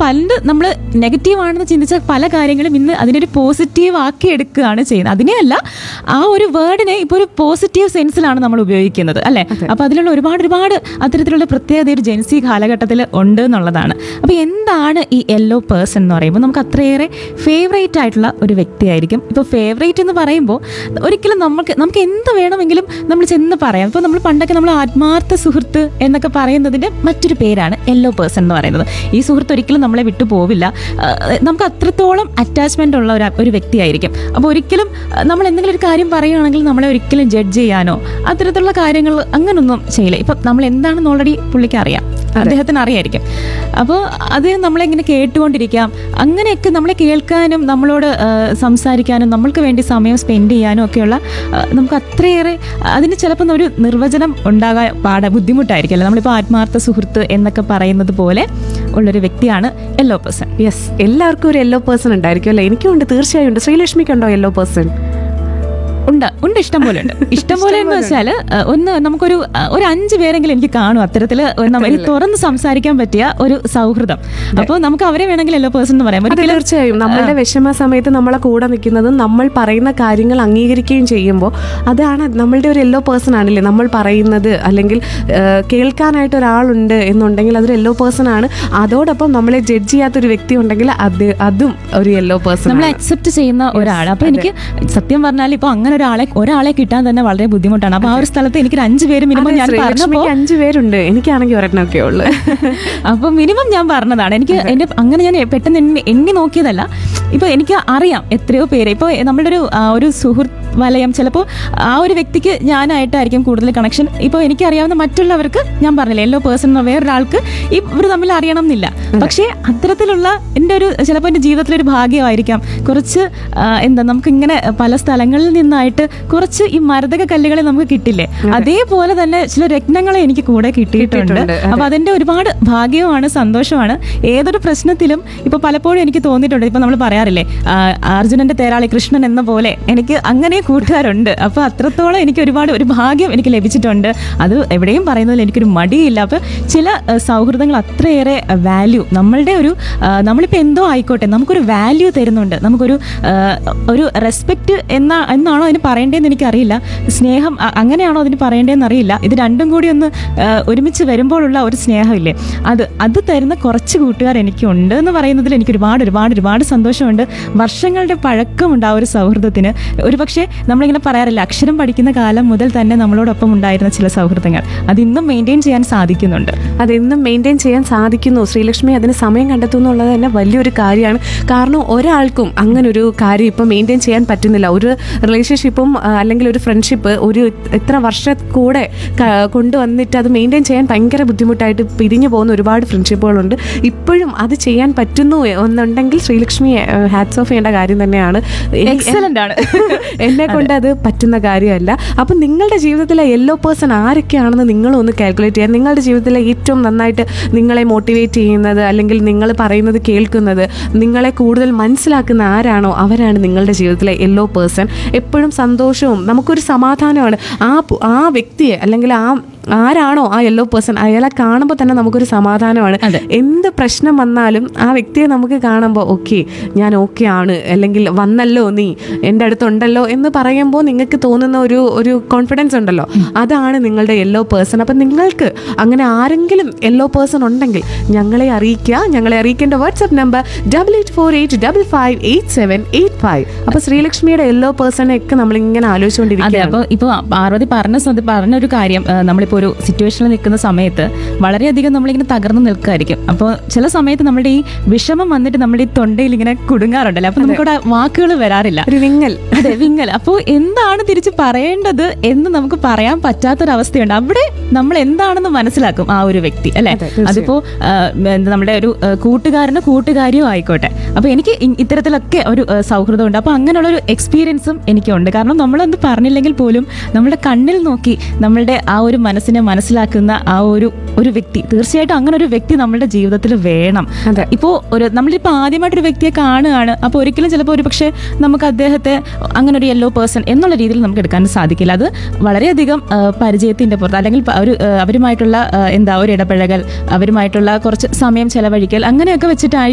പണ്ട് നമ്മൾ നെഗറ്റീവ് ആണെന്ന് ചിന്തിച്ച പല കാര്യങ്ങളും ഇന്ന് അതിനൊരു പോസിറ്റീവ് ആക്കി എടുക്കുകയാണ് ചെയ്യുന്നത് അതിനെയല്ല ആ ഒരു വേർഡിനെ ഇപ്പോൾ ഒരു പോസിറ്റീവ് സെൻസിലാണ് നമ്മൾ ഉപയോഗിക്കുന്നത് അല്ലേ അപ്പോൾ അതിലുള്ള ഒരുപാട് ഒരുപാട് അത്തരത്തിലുള്ള പ്രത്യേകത ഒരു ജെൻസി കാലഘട്ടത്തിൽ ഉണ്ട് എന്നുള്ളതാണ് അപ്പോൾ എന്താണ് ഈ യെല്ലോ പേഴ്സൺ എന്ന് പറയുമ്പോൾ നമുക്ക് അത്രയേറെ ഫേവറേറ്റ് ആയിട്ടുള്ള ഒരു വ്യക്തിയായിരിക്കും ഇപ്പോൾ ഫേവറേറ്റ് എന്ന് പറയുമ്പോൾ ഒരിക്കലും നമുക്ക് നമുക്ക് എന്ത് വേണമെങ്കിലും നമ്മൾ ചെന്ന് പറയാം ഇപ്പോൾ നമ്മൾ പണ്ടൊക്കെ നമ്മൾ ആത്മാർത്ഥ സുഹൃത്ത് എന്നൊക്കെ പറയുന്നതിൻ്റെ മറ്റൊരു പേരാണ് യെല്ലോ പേഴ്സൺ എന്ന് പറയുന്നത് ഈ സുഹൃത്ത് ഒരിക്കലും നമ്മളെ വിട്ടു പോവില്ല ആ, നമുക്ക് അത്രത്തോളം അറ്റാച്ച്മെൻ്റ് ഉള്ള ഒരു ഒരു വ്യക്തിയായിരിക്കും അപ്പോൾ ഒരിക്കലും ആ, നമ്മൾ എന്തെങ്കിലും ഒരു കാര്യം പറയുകയാണെങ്കിൽ നമ്മളെ ഒരിക്കലും ജഡ്ജ് ചെയ്യാനോ അത്തരത്തിലുള്ള കാര്യങ്ങൾ അങ്ങനൊന്നും ചെയ്യില്ല ഇപ്പം നമ്മൾ എന്താണെന്ന് ഓൾറെഡി പുള്ളിക്ക് അറിയാം അദ്ദേഹത്തിന് അറിയായിരിക്കും അപ്പോൾ അത് നമ്മളിങ്ങനെ കേട്ടുകൊണ്ടിരിക്കാം അങ്ങനെയൊക്കെ നമ്മളെ കേൾക്കാനും നമ്മളോട് ആ, സംസാരിക്കാനും നമ്മൾക്ക് വേണ്ടി സമയം സ്പെൻഡ് ചെയ്യാനും ഒക്കെയുള്ള ആ, നമുക്ക് അത്രയേറെ അതിന് ചിലപ്പോൾ ഒരു നിർവചനം ഉണ്ടാകാൻ പാട ബുദ്ധിമുട്ടായിരിക്കുമല്ലോ നമ്മളിപ്പോൾ ആത്മാർത്ഥ സുഹൃത്ത് എന്നൊക്കെ പറയുന്നത് പോലെ ഉള്ളൊരു വ്യക്തിയാണ് യെല്ലോ പേഴ്സൺ യെസ് എല്ലാവർക്കും ഒരു യെല്ലോ പേഴ്സൺ ഉണ്ടായിരിക്കും അല്ലേ എനിക്കും ഉണ്ട് തീർച്ചയായും ഉണ്ട് ശ്രീലക്ഷ്മിക്കുണ്ടോ യെല്ലോ പേഴ്സൺ ഉണ്ട് ഉണ്ട് ഇഷ്ടം പോലെ ഉണ്ട് ഇഷ്ടം പോലെ എന്ന് വെച്ചാൽ ഒന്ന് നമുക്കൊരു ആ, ഒരു അഞ്ച് പേരെങ്കിലും എനിക്ക് കാണും അത്തരത്തില് ഒരു നമ്മ- എനിക്ക് തുറന്ന് സംസാരിക്കാൻ പറ്റിയ ഒരു സൗഹൃദം അപ്പോൾ നമുക്ക് അവരെ വേണമെങ്കിൽ യെല്ലോ പേഴ്സൺ എന്ന് പറയാം അത് ഒരിക്കലും തീർച്ചയായും നമ്മളുടെ വിഷമ സമയത്ത് നമ്മളെ കൂടെ നിൽക്കുന്നതും നമ്മൾ പറയുന്ന കാര്യങ്ങൾ അംഗീകരിക്കുകയും ചെയ്യുമ്പോൾ അതാണ് നമ്മളുടെ ഒരു യെല്ലോ പേഴ്സൺ ആണല്ലേ നമ്മൾ പറയുന്നത് അല്ലെങ്കിൽ ഏഹ്, കേൾക്കാനായിട്ട് ഒരാളുണ്ട് എന്നുണ്ടെങ്കിൽ അതൊരു യെല്ലോ പേഴ്സൺ ആണ് അതോടൊപ്പം നമ്മളെ ജഡ്ജ് ചെയ്യാത്തൊരു വ്യക്തി ഉണ്ടെങ്കിൽ അത് അതും ഒരു യെല്ലോ പേഴ്സൺ നമ്മൾ അക്സെപ്റ്റ് ചെയ്യുന്ന ഒരാൾ അപ്പൊ എനിക്ക് സത്യം പറഞ്ഞാൽ ഇപ്പൊ അങ്ങനെ ഒരാളെ ഒരാളെ കിട്ടാൻ തന്നെ വളരെ ബുദ്ധിമുട്ടാണ് അപ്പൊ ആ ഒരു സ്ഥലത്ത് എനിക്ക് ഒരു അഞ്ച് പേര് മിനിമം ഞാൻ പറഞ്ഞപ്പോ ശ്രീലക്ഷ്മിക്ക് അഞ്ചു പേരുണ്ട് എനിക്കാണെങ്കിൽ ഒരെണ്ണമൊക്കെ ഉള്ളു അപ്പൊ മിനിമം ഞാൻ പറഞ്ഞതാണ് എനിക്ക് എന്റെ അങ്ങനെ ഞാൻ പെട്ടെന്ന് എണ്ണി എണ്ണി നോക്കിയതല്ല ഇപ്പൊ എനിക്ക് അറിയാം എത്രയോ പേര് ഇപ്പൊ നമ്മുടെ ഒരു ആ, ഒരു സുഹൃത്ത് വലയം ചിലപ്പോൾ ആ ഒരു വ്യക്തിക്ക് ഞാനായിട്ടായിരിക്കും കൂടുതൽ കണക്ഷൻ ഇപ്പോൾ എനിക്കറിയാവുന്ന മറ്റുള്ളവർക്ക് ഞാൻ പറഞ്ഞില്ല എല്ലോ പേഴ്സൺ എന്ന വേറൊരാൾക്ക് ഈ ഇവർ തമ്മിൽ അറിയണം എന്നില്ല പക്ഷേ അത്തരത്തിലുള്ള എൻ്റെ ഒരു ചിലപ്പോൾ എൻ്റെ ജീവിതത്തിലൊരു ഭാഗ്യമായിരിക്കാം കുറച്ച് ആ, എന്താ നമുക്ക് ഇങ്ങനെ പല സ്ഥലങ്ങളിൽ നിന്നായിട്ട് കുറച്ച് ഈ മരതക കല്ലുകളെ നമുക്ക് കിട്ടില്ലേ അതേപോലെ തന്നെ ചില രത്നങ്ങളെ എനിക്ക് കൂടെ കിട്ടിയിട്ടുണ്ട് കിട്ടിയിട്ടുണ്ട്, അതെ. അപ്പൊ അതിന്റെ ഒരുപാട് ഭാഗ്യമാണ് സന്തോഷമാണ് ഏതൊരു പ്രശ്നത്തിലും ഇപ്പൊ പലപ്പോഴും എനിക്ക് തോന്നിയിട്ടുണ്ട് ഇപ്പൊ നമ്മൾ പറയാറില്ലേ ആ, അർജുനന്റെ തേരാളി കൃഷ്ണൻ എന്ന പോലെ എനിക്ക് അങ്ങനെ കൂട്ടുകാരുണ്ട് അപ്പൊ അത്രത്തോളം എനിക്ക് ഒരുപാട് ഒരു ഭാഗ്യം എനിക്ക് ലഭിച്ചിട്ടുണ്ട് അത് എവിടെയും പറയുന്നതിൽ എനിക്കൊരു മടിയില്ല അപ്പൊ ചില ആ, സൗഹൃദങ്ങൾ അത്രയേറെ വാല്യൂ നമ്മളുടെ ഒരു ആ, നമ്മളിപ്പോ എന്തോ ആയിക്കോട്ടെ നമുക്കൊരു വാല്യൂ തരുന്നുണ്ട് നമുക്കൊരു ആ, ഒരു റെസ്പെക്ട് എന്നാ എന്നാണോ അതിന് പറയേണ്ടതെന്ന് എനിക്കറിയില്ല സ്നേഹം അ- അങ്ങനെയാണോ അതിന് പറയേണ്ടതെന്ന് അറിയില്ല ഇത് രണ്ടും കൂടി ഒന്ന് ആ, ഒരുമിച്ച് വരുമ്പോഴുള്ള ഒരു സ്നേഹമില്ലേ അത് അത് തരുന്ന കുറച്ച് കൂട്ടുകാർ എനിക്കുണ്ട് എന്ന് പറയുന്നതിൽ എനിക്ക് ഒരുപാട് ഒരുപാട് ഒരുപാട് സന്തോഷമുണ്ട് വർഷങ്ങളുടെ പഴക്കമുണ്ട് ആ ഒരു സൗഹൃദത്തിന് ഒരുപക്ഷെ നമ്മളിങ്ങനെ പറയാറില്ല അക്ഷരം പഠിക്കുന്ന കാലം മുതൽ തന്നെ നമ്മളോടൊപ്പം ഉണ്ടായിരുന്ന ചില സൗഹൃദങ്ങൾ അത് ഇന്നും മെയിൻറ്റെയിൻ ചെയ്യാൻ സാധിക്കുന്നുണ്ട് അതെന്നും മെയിൻറ്റെയിൻ ചെയ്യാൻ സാധിക്കുന്നു ശ്രീലക്ഷ്മി അതിന് സമയം കണ്ടെത്തുന്നു എന്നുള്ളത് തന്നെ വലിയൊരു കാര്യമാണ് കാരണം ഒരാൾക്കും അങ്ങനെ ഒരു കാര്യം ഇപ്പം മെയിൻറ്റെയിൻ ചെയ്യാൻ പറ്റുന്നില്ല ഒരു റിലേഷൻഷിപ്പും ആ, അല്ലെങ്കിൽ ഒരു ഫ്രണ്ട്ഷിപ്പ് ഒരു എത്ര വർഷം കൂടെ ക- കൊണ്ടുവന്നിട്ട് അത് മെയിൻറ്റെയിൻ ചെയ്യാൻ ഭയങ്കര ബുദ്ധിമുട്ടായിട്ട് പിരിഞ്ഞു പോകുന്ന ഒരുപാട് ഫ്രണ്ട്ഷിപ്പുകളുണ്ട് ഇപ്പോഴും അത് ചെയ്യാൻ പറ്റുന്നു എന്നുണ്ടെങ്കിൽ ശ്രീലക്ഷ്മി ഹാറ്റ്സ് ഓഫ് ചെയ്യേണ്ട കാര്യം തന്നെയാണ് എനി- Excellent ആണ്. എന്നെ കൊണ്ട് അത് പറ്റുന്ന കാര്യമല്ല അപ്പം നിങ്ങളുടെ ജീവിതത്തിലെ യെല്ലോ പേഴ്സൺ ആരൊക്കെയാണെന്ന് നിങ്ങളും ഒന്ന് കാൽക്കുലേറ്റ് ചെയ്യാൻ നിങ്ങളുടെ ജീവിതത്തിലെ ഏറ്റവും നന്നായിട്ട് നിങ്ങളെ മോട്ടിവേറ്റ് ചെയ്യുന്നത് അല്ലെങ്കിൽ നിങ്ങൾ പറയുന്നത് കേൾക്കുന്നത് നിങ്ങളെ കൂടുതൽ മനസ്സിലാക്കുന്ന ആരാണോ അവരാണ് നിങ്ങളുടെ ജീവിതത്തിലെ യെല്ലോ പേഴ്സൺ എപ്പോഴും സന്തോഷവും നമുക്കൊരു സമാധാനമാണ് ആ പു- ആ വ്യക്തിയെ അല്ലെങ്കിൽ ആ ആരാണോ ആ യെല്ലോ പേഴ്സൺ അയാളെ കാണുമ്പോൾ തന്നെ നമുക്കൊരു സമാധാനമാണ് അതെ. എന്ത് പ്രശ്നം വന്നാലും ആ വ്യക്തിയെ നമുക്ക് കാണുമ്പോൾ ഓക്കെ ഞാൻ ഓക്കെ ആണ് അല്ലെങ്കിൽ വന്നല്ലോ നീ എൻ്റെ അടുത്തുണ്ടല്ലോ എന്ന് പറയുമ്പോൾ നിങ്ങൾക്ക് തോന്നുന്ന ഒരു ഒരു കോൺഫിഡൻസ് ഉണ്ടല്ലോ അതാണ് നിങ്ങളുടെ യെല്ലോ പേഴ്സൺ അപ്പം നിങ്ങൾക്ക് അങ്ങനെ ആരെങ്കിലും യെല്ലോ പേഴ്സൺ ഉണ്ടെങ്കിൽ ഞങ്ങളെ അറിയിക്കുക ഞങ്ങളെ അറിയിക്കേണ്ട WhatsApp number double eight four eight double five eight seven eight five അപ്പോൾ ശ്രീലക്ഷ്മിയുടെ യെല്ലോ പേഴ്സണെ ഒക്കെ നമ്മളിങ്ങനെ അതെ ആലോചിച്ചുകൊണ്ടിരിക്കുകയാണ് അപ്പോൾ ഇപ്പോൾ പാർവതി പറഞ്ഞ സമയത്ത് പറഞ്ഞ ഒരു കാര്യം ആ, നമ്മളിപ്പോൾ ഒരു സിറ്റുവേഷനിൽ നിൽക്കുന്ന സമയത്ത് വളരെയധികം നമ്മളിങ്ങനെ തകർന്ന് നിൽക്കായിരിക്കും അപ്പോൾ ചില സമയത്ത് നമ്മുടെ ഈ വിഷമം വന്നിട്ട് നമ്മുടെ ഈ തൊണ്ടയിൽ ഇങ്ങനെ കുടുങ്ങാറുണ്ടല്ലോ അപ്പോൾ നമുക്കവിടെ വാക്കുകൾ വരാറില്ല ഒരു വിങ്ങൽ അതെ വിങ്ങൽ അപ്പോൾ എന്താണ് തിരിച്ച് പറയേണ്ടത് എന്ന് നമുക്ക് പറയാൻ പറ്റാത്തൊരവസ്ഥയുണ്ട് അവിടെ നമ്മൾ എന്താണെന്ന് മനസ്സിലാക്കും ആ ഒരു വ്യക്തി അല്ലെ അതെ, തീർച്ചയായും. അതിപ്പോ ആ, എന്താ നമ്മുടെ ഒരു ആ, കൂട്ടുകാരനോ കൂട്ടുകാരിയോ ആയിക്കോട്ടെ അപ്പൊ എനിക്ക് ഇ- ഇത്തരത്തിലൊക്കെ ഒരു ആ, സൗഹൃദമുണ്ട് അപ്പൊ അങ്ങനെയുള്ള ഒരു എക്സ്പീരിയൻസും എനിക്കുണ്ട് കാരണം നമ്മളൊന്നും പറഞ്ഞില്ലെങ്കിൽ പോലും നമ്മുടെ കണ്ണിൽ നോക്കി നമ്മളുടെ ആ ഒരു മനസ്സിനെ മനസ്സിലാക്കുന്ന ആ ഒരു ഒരു വ്യക്തി തീർച്ചയായിട്ടും അങ്ങനെ ഒരു വ്യക്തി നമ്മളുടെ ജീവിതത്തിൽ വേണം അതെ. ഇപ്പോൾ ഒരു നമ്മളിപ്പോൾ ആദ്യമായിട്ടൊരു വ്യക്തിയെ കാണുകയാണ് അപ്പോൾ ഒരിക്കലും ചിലപ്പോൾ ഒരു പക്ഷേ നമുക്ക് അദ്ദേഹത്തെ അങ്ങനെ ഒരു യെല്ലോ പേഴ്സൺ എന്നുള്ള രീതിയിൽ നമുക്ക് എടുക്കാൻ സാധിക്കില്ല അത് വളരെയധികം ആ, പരിചയത്തിൻ്റെ പുറത്ത് അല്ലെങ്കിൽ പ- ഒരു ആ, അവരുമായിട്ടുള്ള ആ, എന്താ ഒരു ഇടപഴകൽ അവരുമായിട്ടുള്ള കുറച്ച് സമയം ചെലവഴിക്കൽ അങ്ങനെയൊക്കെ വെച്ചിട്ടായിരിക്കും